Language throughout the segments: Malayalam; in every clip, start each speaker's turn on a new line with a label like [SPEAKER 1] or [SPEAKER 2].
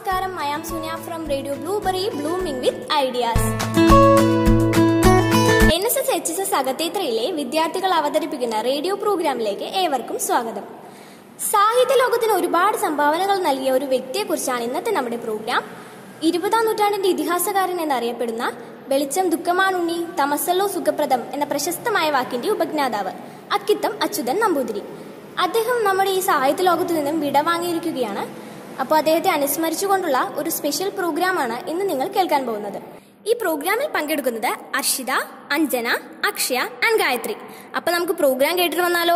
[SPEAKER 1] നമസ്കാരം I am Suniya from radio blueberry blooming with ideas N S S H S S അകത്തേത്രയിലെ വിദ്യാർത്ഥികൾ അവതരിപ്പിക്കുന്ന റേഡിയോ പ്രോഗ്രാമിലേക്ക് ഏവർക്കും സ്വാഗതം സാഹിത്യ ലോകത്തിന് ഒരുപാട് സംഭാവനകൾ നൽകിയ ഒരു വ്യക്തിയെക്കുറിച്ചാണ് ഇന്നത്തെ നമ്മുടെ പ്രോഗ്രാം ഇരുപതാം നൂറ്റാണ്ടിന്റെ ഇതിഹാസകാരൻ എന്നറിയപ്പെടുന്ന വെളിച്ചം ദുഃഖമാണുണ്ണി തമസല്ലോ സുഖപ്രദം എന്ന പ്രശസ്തമായ വാക്കിന്റെ ഉപജ്ഞാതാവ് അക്കിത്തം അച്യുതൻ നമ്പൂതിരി അദ്ദേഹം നമ്മുടെ ഈ സാഹിത്യ ലോകത്തു നിന്നും വിടവാങ്ങിയിരിക്കുകയാണ് അപ്പോൾ അദ്ദേഹത്തെ അനുസ്മരിച്ചുകൊണ്ടുള്ള ഒരു സ്പെഷ്യൽ പ്രോഗ്രാമാണ് ഇന്ന് നിങ്ങൾ കേൾക്കാൻ പോകുന്നത് ഈ പ്രോഗ്രാമിൽ പങ്കെടുക്കുന്നത് അർഷിത അഞ്ജന അക്ഷയ ആൻഡ് ഗായത്രി അപ്പൊ നമുക്ക് പ്രോഗ്രാം കേട്ടിട്ട് വന്നാലോ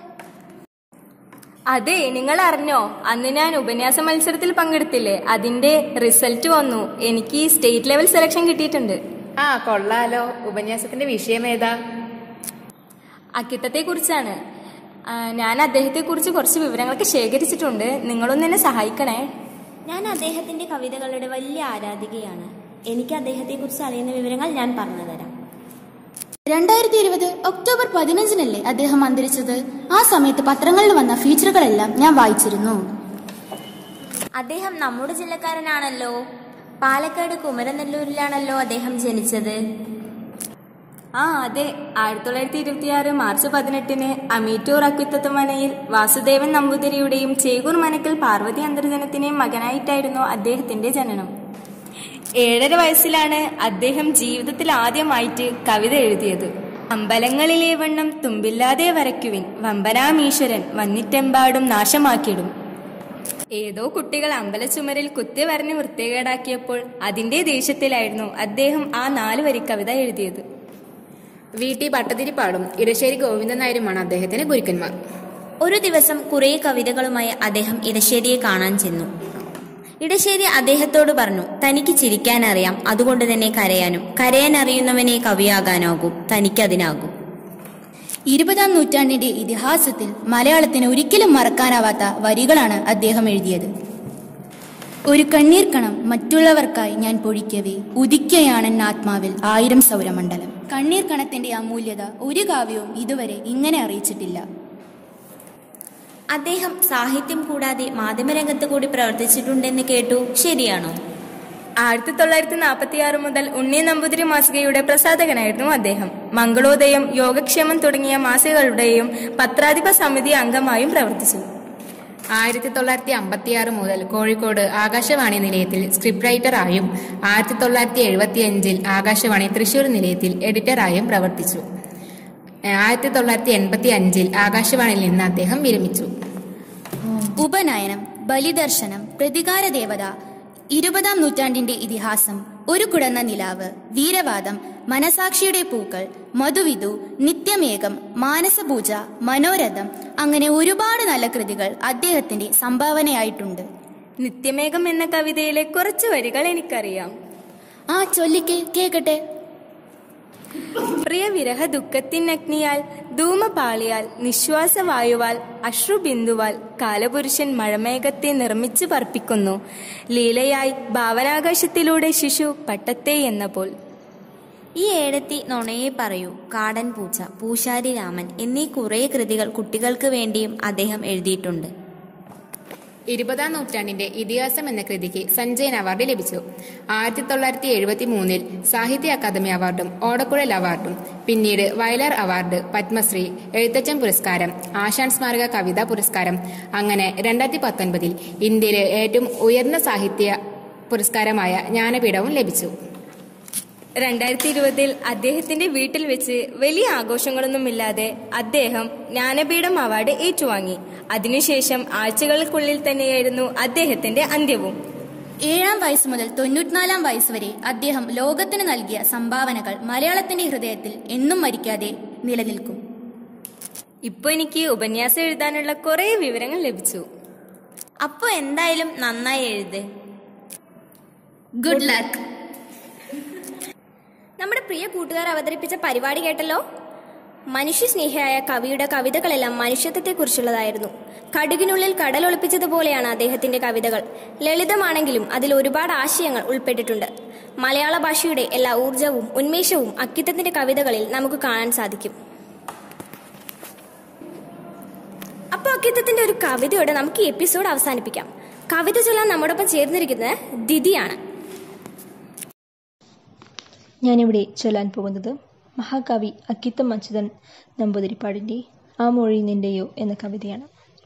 [SPEAKER 2] അതെ നിങ്ങൾ അറിഞ്ഞോ അന്ന് ഞാൻ ഉപന്യാസ മത്സരത്തിൽ പങ്കെടുത്തില്ലേ അതിന്റെ റിസൾട്ട് വന്നു എനിക്ക് സ്റ്റേറ്റ് ലെവൽ സെലക്ഷൻ കിട്ടിയിട്ടുണ്ട്
[SPEAKER 3] ആ കൊള്ളാലോ ഉപന്യാസത്തിന്റെ വിഷയം ഏതാ
[SPEAKER 2] അക്കിത്തത്തെ കുറിച്ചാണ് ഞാൻ അദ്ദേഹത്തെ കുറിച്ച് കുറച്ച് വിവരങ്ങളൊക്കെ ശേഖരിച്ചിട്ടുണ്ട് നിങ്ങളൊന്ന് എന്നെ സഹായിക്കണേ
[SPEAKER 1] ഞാൻ അദ്ദേഹത്തിന്റെ കവിതകളുടെ വലിയ ആരാധികയാണ് എനിക്ക് അദ്ദേഹത്തെ കുറിച്ച് അറിയുന്ന വിവരങ്ങൾ ഞാൻ പറഞ്ഞുതരാം
[SPEAKER 4] രണ്ടായിരത്തി ഇരുപത് ഒക്ടോബർ പതിനഞ്ചിനല്ലേ അദ്ദേഹം അന്തരിച്ചത് ആ സമയത്ത് പത്രങ്ങളിൽ വന്ന ഫീച്ചറുകളെല്ലാം ഞാൻ വായിച്ചിരുന്നു
[SPEAKER 5] അദ്ദേഹം നമ്മുടെ ജില്ലക്കാരനാണല്ലോ പാലക്കാട് കുമരനെല്ലൂരിലാണല്ലോ അദ്ദേഹം ജനിച്ചത്
[SPEAKER 2] ആ അതെ ആയിരത്തി തൊള്ളായിരത്തി ഇരുപത്തിയാറ് മാർച്ച് പതിനെട്ടിന് അമീറ്റൂർ അക്വിത്തത്വമനയിൽ വാസുദേവൻ നമ്പൂതിരിയുടെയും ചേകൂർ മനക്കൽ പാർവതി അന്തർജനത്തിന്റെയും മകനായിട്ടായിരുന്നു അദ്ദേഹത്തിന്റെ ജനനം ഏഴര വയസ്സിലാണ് അദ്ദേഹം ജീവിതത്തിൽ ആദ്യമായിട്ട് കവിത എഴുതിയത് അമ്പലങ്ങളിലെ വണ്ണം തുമ്പില്ലാതെ വരയ്ക്കുവിൻ വമ്പനാമീശ്വരൻ വന്നിട്ടെമ്പാടും നാശമാക്കിയിടും ഏതോ കുട്ടികൾ അമ്പലച്ചുമരിൽ കുത്തി വരഞ്ഞ് വൃത്തികേടാക്കിയപ്പോൾ അതിന്റെ ദേഷ്യത്തിലായിരുന്നു അദ്ദേഹം ആ നാല് വരി കവിത എഴുതിയത്
[SPEAKER 3] വി ടി ഭട്ടതിരിപ്പാടും ഇടശ്ശേരി ഗോവിന്ദൻ നായരുമാണ് അദ്ദേഹത്തിന് ഗുരുക്കന്മാർ
[SPEAKER 5] ഒരു ദിവസം കുറേ കവിതകളുമായി അദ്ദേഹം ഇടശ്ശേരിയെ കാണാൻ ചെന്നു ഇടശ്ശേരി അദ്ദേഹത്തോട് പറഞ്ഞു തനിക്ക് ചിരിക്കാൻ അറിയാം അതുകൊണ്ട് തന്നെ കരയാനും കരയാൻ അറിയുന്നവനെ കവിയാകാനാകും തനിക്കതിനാകും
[SPEAKER 4] ഇരുപതാം നൂറ്റാണ്ടിന്റെ ഇതിഹാസത്തിൽ മലയാളത്തിന് ഒരിക്കലും മറക്കാനാവാത്ത വരികളാണ് അദ്ദേഹം എഴുതിയത് ഒരു കണ്ണീർ കണം മറ്റുള്ളവർക്കായി ഞാൻ പൊഴിക്കവേ ഉദിക്കയാണ് ആത്മാവിൽ ആയിരം സൗരമണ്ഡലം കണ്ണീർ കണത്തിന്റെ അമൂല്യത ഒരു കാവ്യവും ഇതുവരെ ഇങ്ങനെ അറിയിച്ചിട്ടില്ല
[SPEAKER 5] അദ്ദേഹം സാഹിത്യം കൂടാതെ മാധ്യമരംഗത്ത് കൂടി പ്രവർത്തിച്ചിട്ടുണ്ടെന്ന് കേട്ടു ശരിയാണോ
[SPEAKER 2] ആയിരത്തി തൊള്ളായിരത്തി നാൽപ്പത്തി ആറ് മുതൽ ഉണ്ണി നമ്പൂതിരി മാസികയുടെ പ്രസാധകനായിരുന്നു അദ്ദേഹം മംഗളോദയം യോഗക്ഷേമം തുടങ്ങിയ മാസികകളുടെയും പത്രാധിപ സമിതി അംഗമായും പ്രവർത്തിച്ചു
[SPEAKER 3] ആയിരത്തി തൊള്ളായിരത്തി അമ്പത്തിയാറ് മുതൽ കോഴിക്കോട് ആകാശവാണി നിലയത്തിൽ സ്ക്രിപ്റ്റ് റൈറ്ററായും ആയിരത്തി തൊള്ളായിരത്തി എഴുപത്തി അഞ്ചിൽ ആകാശവാണി തൃശൂർ നിലയത്തിൽ എഡിറ്ററായും പ്രവർത്തിച്ചു ആയിരത്തി തൊള്ളായിരത്തി എൺപത്തി അഞ്ചിൽ ആകാശവാണിയിൽ നിന്ന് അദ്ദേഹം വിരമിച്ചു
[SPEAKER 4] ഉപനയനം ബലിദർശനം പ്രതികാര ദേവത ഇരുപതാം നൂറ്റാണ്ടിന്റെ ഇതിഹാസം ഒരു കുടന്ന നിലാവ് വീരവാദം മനസാക്ഷിയുടെ പൂക്കൾ മധുവിധു നിത്യമേകം മാനസപൂജ മനോരഥം അങ്ങനെ ഒരുപാട് നല്ല കൃതികൾ അദ്ദേഹത്തിന്റെ സംഭാവനയായിട്ടുണ്ട്
[SPEAKER 2] നിത്യമേഘം എന്ന കവിതയിലെ കുറച്ച് വരികൾ എനിക്കറിയാം
[SPEAKER 4] ആ ചൊല്ലിക്കേ കേക്കട്ടെ
[SPEAKER 2] പ്രിയ വിരഹ ദുഃഖത്തിനഗ്നിയാൽ ധൂമപാളിയാൽ നിശ്വാസവായുവാൽ അശ്രുബിന്ദുവാൽ കാലപുരുഷൻ മഴമേഘത്തെ നിർമ്മിച്ചു പർപ്പിക്കുന്നു ലീലയായി ഭാവനാകാശത്തിലൂടെ ശിശു പട്ടത്തെ എന്ന പോൽ
[SPEAKER 5] ഈ ഏടത്തി നുണയെ പറയൂ കാടൻ പൂച്ച പൂശാരി രാമൻ എന്നീ കുറേ കൃതികൾ കുട്ടികൾക്ക് വേണ്ടിയും അദ്ദേഹം എഴുതിയിട്ടുണ്ട്
[SPEAKER 3] ഇരുപതാം നൂറ്റാണ്ടിന്റെ ഇതിഹാസം എന്ന കൃതിക്ക് സഞ്ജയൻ അവാർഡ് ലഭിച്ചു ആയിരത്തി തൊള്ളായിരത്തി എഴുപത്തി മൂന്നിൽ സാഹിത്യ അക്കാദമി അവാർഡും ഓടക്കുഴൽ അവാർഡും പിന്നീട് വയലാർ അവാർഡ് പത്മശ്രീ എഴുത്തച്ഛൻ പുരസ്കാരം ആശാൻ സ്മാരക കവിതാ പുരസ്കാരം അങ്ങനെ രണ്ടായിരത്തി പത്തൊൻപതിൽ ഇന്ത്യയിലെ ഏറ്റവും ഉയർന്ന സാഹിത്യ പുരസ്കാരമായ ജ്ഞാനപീഠവും ലഭിച്ചു
[SPEAKER 2] രണ്ടായിരത്തി ഇരുപതിൽ അദ്ദേഹത്തിന്റെ വീട്ടിൽ വെച്ച് വലിയ ആഘോഷങ്ങളൊന്നുമില്ലാതെ അദ്ദേഹം ജ്ഞാനപീഠം അവാർഡ് ഏറ്റുവാങ്ങി അതിനുശേഷം ആഴ്ചകൾക്കുള്ളിൽ തന്നെയായിരുന്നു അദ്ദേഹത്തിന്റെ അന്ത്യവും
[SPEAKER 4] ഏഴാം വയസ്സ് മുതൽ തൊണ്ണൂറ്റിനാലാം വയസ്സ് വരെ അദ്ദേഹം ലോകത്തിന് നൽകിയ സംഭാവനകൾ മലയാളത്തിന്റെ ഹൃദയത്തിൽ എന്നും മരിക്കാതെ നിലനിൽക്കും
[SPEAKER 2] ഇപ്പൊ എനിക്ക് ഉപന്യാസം എഴുതാനുള്ള കുറെ വിവരങ്ങൾ ലഭിച്ചു
[SPEAKER 5] അപ്പൊ എന്തായാലും നന്നായി എഴുത്
[SPEAKER 4] ഗുഡ് ലക്ക്
[SPEAKER 1] നമ്മുടെ പ്രിയ കൂട്ടുകാർ അവതരിപ്പിച്ച പരിപാടി കേട്ടല്ലോ മനുഷ്യസ്നേഹിയായ കവിയുടെ കവിതകളെല്ലാം മനുഷ്യത്വത്തെക്കുറിച്ചുള്ളതായിരുന്നു കടുകിനുള്ളിൽ കടലൊളിപ്പിച്ചതുപോലെയാണ് അദ്ദേഹത്തിന്റെ കവിതകൾ ലളിതമാണെങ്കിലും അതിൽ ഒരുപാട് ആശയങ്ങൾ ഉൾപ്പെട്ടിട്ടുണ്ട് മലയാള ഭാഷയുടെ എല്ലാ ഊർജവും ഉന്മേഷവും അക്കിത്തത്തിന്റെ കവിതകളിൽ നമുക്ക് കാണാൻ സാധിക്കും അപ്പോൾ അക്കിത്തത്തിന്റെ ഒരു കവിതയോടെ നമുക്ക് ഈ എപ്പിസോഡ് അവസാനിപ്പിക്കാം കവിത ചൊല്ലാൻ നമ്മോടൊപ്പം ചേർന്നിരിക്കുന്നത് ദിദിയാണ്
[SPEAKER 6] ഞാനിവിടെ ചൊല്ലാൻ പോകുന്നത് മഹാകവി അക്കിത്തം അച്യുതൻ നമ്പൂതിരിപ്പാടിൻ്റെ ആ മൊഴി നിന്റെയോ എന്ന കവിതയാണ്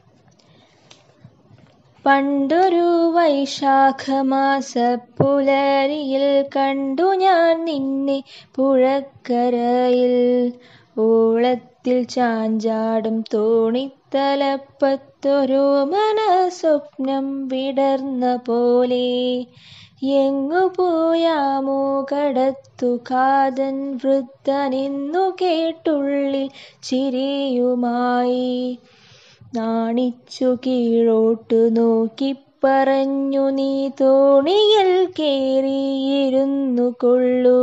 [SPEAKER 6] പണ്ടൊരു വൈശാഖമാസ പുലരിയിൽ കണ്ടു ഞാൻ നിന്നെ പുഴക്കരയിൽ ഓളത്തിൽ ചാഞ്ചാടും തോണിത്തലപ്പത്തൊരു മനസ്വപ്നം വിടർന്ന പോലെ എങ്ങു പോയാമോ കടത്തു കാതൻ വൃദ്ധനെന്നു കേട്ടുള്ളിൽ ചിരിയുമായി നാണിച്ചു കീഴോട്ടു നോക്കി പറഞ്ഞു നീ തോണിയിൽ കേറിയിരുന്നു കൊള്ളൂ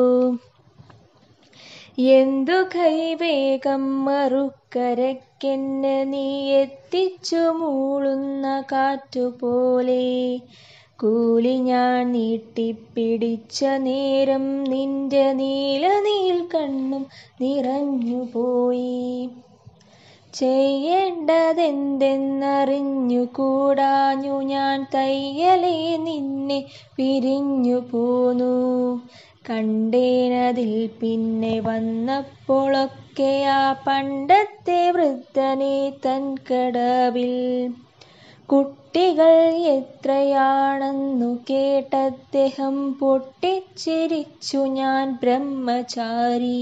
[SPEAKER 6] എന്തു കൈവേഗം മറുക്കരയ്ക്കെന്നെ നീ എത്തിച്ചു മൂളുന്ന കാറ്റുപോലെ കൂലി ഞാൻ നീട്ടിപ്പിടിച്ച നേരം നിന്റെ നീല നീൽ കണ്ണും നിറഞ്ഞുപോയി ചെയ്യേണ്ടതെന്തെന്നറിഞ്ഞു കൂടാഞ്ഞു ഞാൻ തയ്യലേ നിന്നെ പിരിഞ്ഞു പോന്നു കണ്ടേനതിൽ പിന്നെ വന്നപ്പോഴൊക്കെ ആ പണ്ടത്തെ വൃദ്ധനെ തൻ കടവിൽ കുട്ടികൾ എത്രയാണെന്നു കേട്ടദ്ദേഹം പൊട്ടിച്ചിരിച്ചു ഞാൻ ബ്രഹ്മചാരി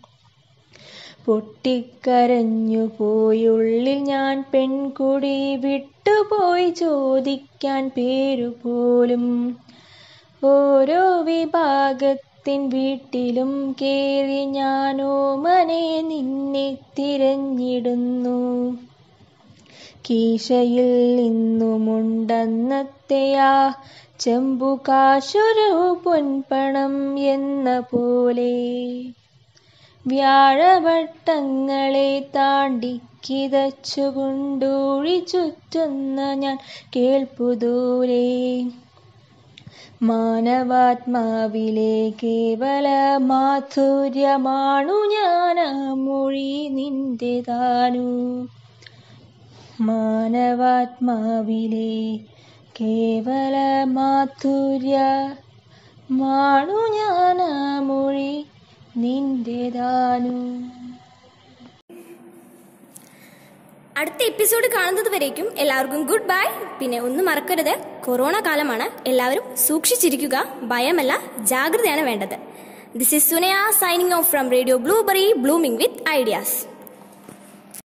[SPEAKER 6] പൊട്ടിക്കരഞ്ഞു പോയുള്ളിൽ ഞാൻ പെൺകുടി വിട്ടുപോയി ചോദിക്കാൻ പേരുപോലും ഓരോ വിഭാഗത്തിൻ വീട്ടിലും കേറി ഞാനോ മനെ നിന്നെ തിരഞ്ഞിടുന്നു കീശയിൽ നിന്നുമുണ്ടന്നത്തെയാ ചെമ്പു കാശൊരു പൊൻപണം എന്ന പോലെ വ്യാഴവട്ടങ്ങളെ താണ്ടി കിതച്ചുകൊണ്ടൂഴി ചുറ്റുന്ന ഞാൻ കേൾപ്പുദൂരെ മാനവാത്മാവിലെ കേവല മാധുര്യമാണു ഞാൻ ആ മൊഴി നിന്റെതാനു മാനവാത്മാവിലെ കേവല മാധുര്യ മാണു ഞാൻ ആ മൊഴി നിന്റെതാനു
[SPEAKER 1] അടുത്ത എപ്പിസോഡ് കാണുന്നത് വരേക്കും എല്ലാവർക്കും ഗുഡ് ബൈ പിന്നെ ഒന്നും മറക്കരുത് കൊറോണ കാലമാണ് എല്ലാവരും സൂക്ഷിച്ചിരിക്കുക ഭയമല്ല ജാഗ്രതയാണ് വേണ്ടത് this is Sunaya signing off from radio blueberry blooming with ideas